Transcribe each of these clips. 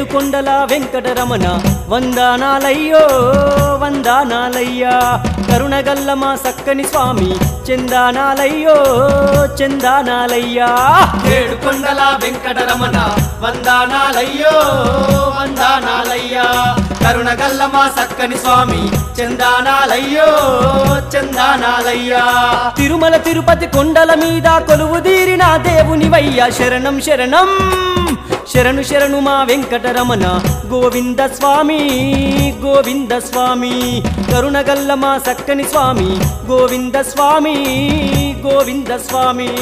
ఏడుకొండల వెంకటరమణ వందనాలయ్యో వందనాలయ్యా కరుణగల్ల మా సక్కని స్వామి చందానాలయ్యో చందానాలయ్యా ఏడు కొండల వెంకటరమణ వందానాలయ్యో వందానాలయ్యా కరుణగల్ల మా సక్కని స్వామి చందానాలయ్యో చందానాలయ్యా తిరుమల తిరుపతి కొండల మీద కొలువుదీరిన దేవునివయ్యా శరణం శరణం శరణు శరణు మా వెంకటరమణ గోవింద స్వామి గోవింద స్వామి కరుణగల్ల మా సక్కని స్వామి గోవింద స్వామి గోవింద స్వామి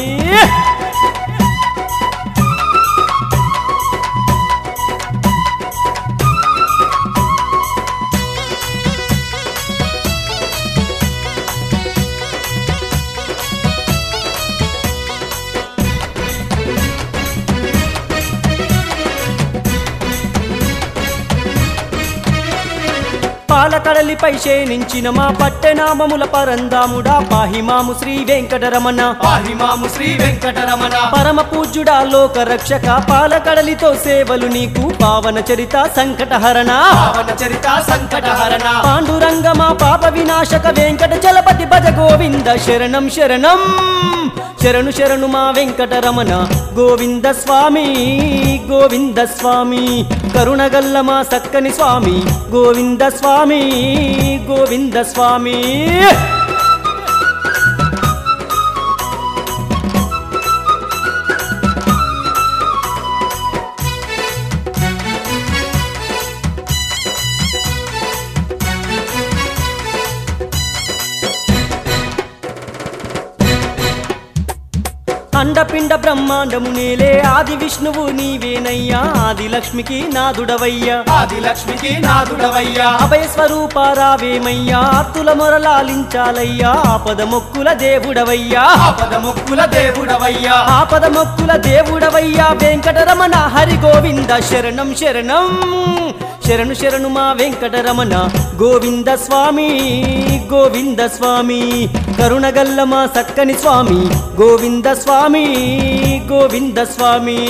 పాలకడలిపై శేనించిన మా పట్టెనామముల పరందాముడా పాహిమాము శ్రీ వెంకటరమణ పాహిమాము శ్రీ వెంకటరమణ పరమ పూజ్యుడా లోక రక్షక పాలకడలితో సేవలు నీకు పావన చరిత సంకటహరణ పావన చరిత సంకటహరణ పాండురంగమా పాప వినాశక వెంకట చలపతి భజ గోవింద శరణం శరణం శరణు శరణు మా వెంకటరమణ గోవింద స్వామి గోవింద స్వామి కరుణగల్ల మా సక్కని స్వామి గోవింద స్వామి గోవింద స్వామి అండపిండ బ్రహ్మాండము నేలే ఆది విష్ణువు నీవేనయ్యా ఆది లక్ష్మికి నాదుడవయ్యా ఆది లక్ష్మికి నాదుడవయ్యా అభయ స్వరూప రావేమయ్యా ఆర్తుల మొరలాలించాలయ్యా ఆపద మొక్కుల దేవుడవయ్యా ఆపద ముక్కుల దేవుడవయ్యా ఆపద మొక్కుల దేవుడవయ్యా వెంకటరమణ హరి గోవింద శరణం శరణం శరణు శరణు మా వెంకటరమణ గోవింద స్వామి గోవింద స్వామి కరుణగల్ల మా సక్కని స్వామి గోవింద స్వామి గోవింద స్వామి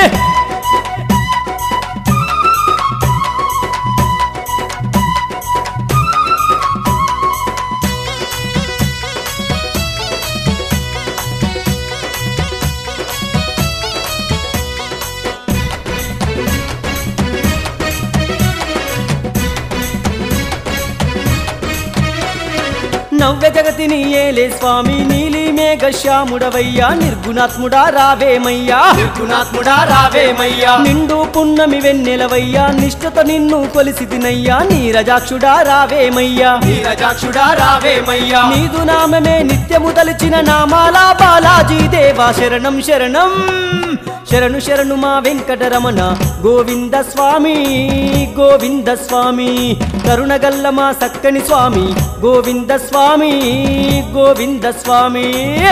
నవ్య జగతిని ఏలే స్వామి నీలి మేఘ శ్యాముడవయ్యా నిర్గుణాత్ముడా రావేమయ్యా నిర్గుణాత్ముడా రావేమయ్యా నిండు పున్నమి వెన్నెలవయ్యా నిష్ఠత నిన్ను కొలిసి తినయ్యా నీరజాక్షుడా రావేమయ్యా నీరజాక్షుడా రావేమయ్యా నీదు నామమే నిత్యము తలిచిన నామాల బాలాజీ దేవా శరణం శరణం శరణు శరణు మా వెంకటరమణ గోవింద స్వామి గోవింద స్వామి కరుణగల్ల మా సక్కని స్వామి గోవింద స్వామి గోవింద స్వామి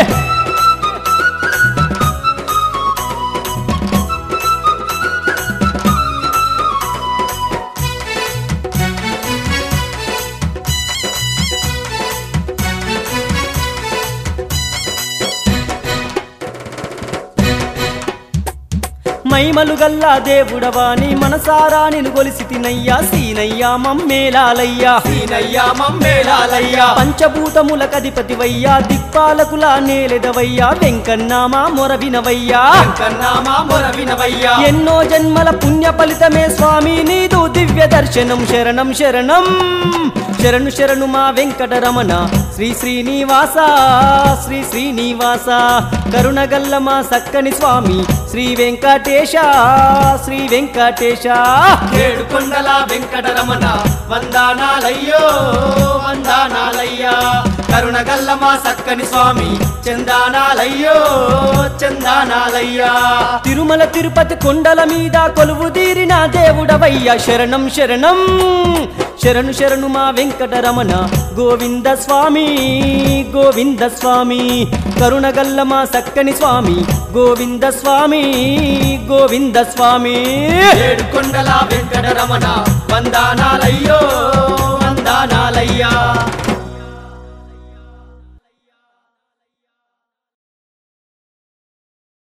మైమలు గల్లా దేవుడవాని మనసారా నిన్ను గొలిసి తినయ్యా సీనయ్యా మమ్మేలాలయ్యా సీనయ్యా మమ్మేలాలయ్యా పంచభూతముల కధిపతివయ్యా దిక్పాలకుల నేలెదవయ్యా వెంకన్నామా మొరవినవయ్యా కన్నామా మొర వినవయ్యా ఎన్నో జన్మల పుణ్య ఫలితమే స్వామి నీదు దివ్య దర్శనం శరణం శరణం శరణు శరణు మా వెంకటరమణ శ్రీ శ్రీనివాస శ్రీ శ్రీనివాస కరుణగల్ల మా సక్కని స్వామి శ్రీ వెంకటేశ శ్రీ వెంకటేశ ఏడు కొండల వెంకటరమణ వందానాలయ్యో వందానాలయ్యా కరుణగల్ల మా సక్కని స్వామి చందానాలయ్యో చందానాలయ్యా తిరుమల తిరుపతి కొండల మీద కొలువు తీరిన దేవుడవయ్యా శరణం శరణం శరణు శరణు మా వెంకటరమణ గోవింద స్వామి గోవింద స్వామి కరుణగల్ల మా సక్కని స్వామి గోవింద స్వామి గోవింద స్వామి ఏడు కొండల వెంకటరమణ వందానాలయ్యో వందానాలయ్యా